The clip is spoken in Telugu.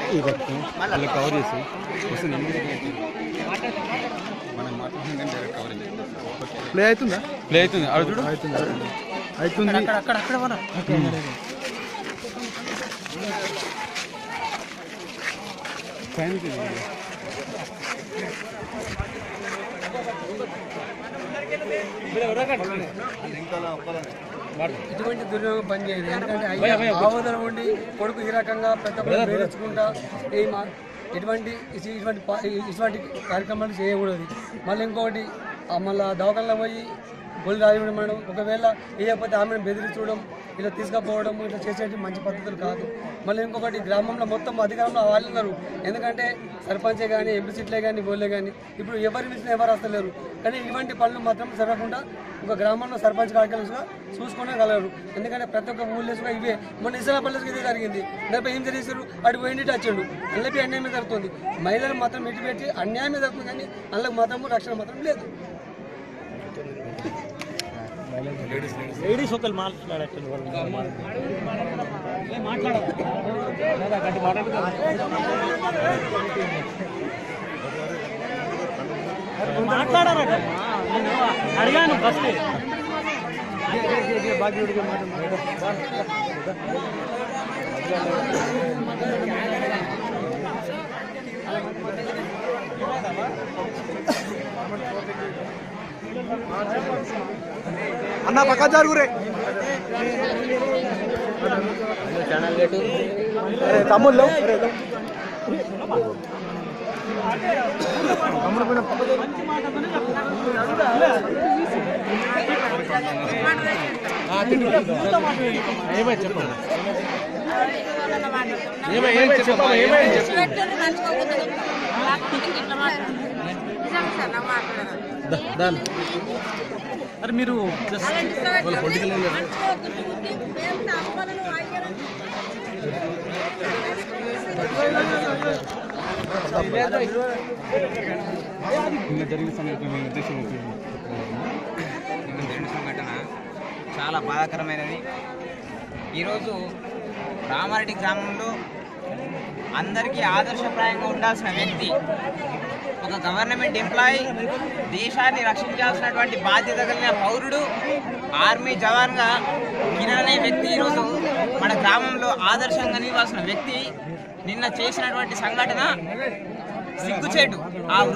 ఈ పట్టుకుని మళ్ళీ కవర్ చేసి వస్తుంది మనం మాట్లాడుతుంటే డైరెక్ట్ కవరింగ్ ప్లే అవుతుందా ప్లే అవుతుంది అడు చూడు అవుతుంది అవుతుంది అక్కడ అక్కడ మన పైన ఇటువంటి దుర్యోగం పనిచేయదు ఎందుకంటే అయ్యా ఆవోదన ఉండి కొడుకు ఈ రకంగా పెద్ద పేర్చుకుంటా ఈ మా ఇటువంటి ఇసి- ఇటువంటి పా- ఇటువంటి కార్యక్రమాలు చేయకూడదు మళ్ళీ ఇంకొకటి ఆ మళ్ళా దవాఖానలో పోయి గొల్లు రాయడం మేడం ఒకవేళ వేయకపోతే ఆమెను బెదిరించడం ఇలా తీసుకుపోవడం ఇట్లా చేసేటి మంచి పద్ధతులు కాదు మళ్ళీ ఇంకొకటి గ్రామంలో మొత్తం అధికారంలో వాళ్ళు ఉన్నారు ఎందుకంటే సర్పంచే కానీ ఎంపీ సీట్లే కానీ గోళ్ళే కానీ ఇప్పుడు ఎవరి మించిన ఎవరు వస్తలేరు కానీ ఇటువంటి పనులు మాత్రం జరగకుండా ఒక గ్రామంలో సర్పంచ్ కార్యక్రమంగా చూసుకునే గలరు ఎందుకంటే ప్రతి ఒక్క ఊళ్ళేసుగా ఇవే మొన్న ఇస్లాపల్లెస్కి ఇదే జరిగింది దానిపై ఏం చేశారు అటు పోయింటి వచ్చాడు అందులోపై అన్యాయం జరుగుతుంది మహిళలు మాత్రం ఇటు పెట్టి అన్యాయం జరుగుతుంది కానీ అందులో మాత్రము రక్షణ మాత్రం లేదు లేడీస్ ఒకరు మాట్లాడట్లేదు మాట్లాడారట నేను అడిగాను ఫస్ట్ అన్న పక్క జరుగురే అరే తమ్ముళ్ళు అరే తమ్ముడు పోయిన పక్క జరుగు. పెట్టారు నడుచుకోకపోతే లేకపోతే ఇట్లా మాట్లాడారు నిజంగా సార్ నాకు మాట్లాడారు మరి మీరు నిన్న జరిగిన సంఘటన మీ ఉద్దేశం ఏంటి? నిన్న జరిగిన సంఘటన చాలా బాధాకరమైనది ఈరోజు రామారెడ్డి గ్రామంలో అందరికీ ఆదర్శప్రాయంగా ఉండాల్సిన వ్యక్తి ఒక గవర్నమెంట్ ఎంప్లాయీ దేశాన్ని రక్షించాల్సినటువంటి బాధ్యత కలిగిన పౌరుడు ఆర్మీ జవాన్గా కిరణ్ అనే వ్యక్తి ఈరోజు మన గ్రామంలో ఆదర్శంగా నిలవాల్సిన వ్యక్తి నిన్న చేసినటువంటి సంఘటన సిగ్గుచేటు ఆ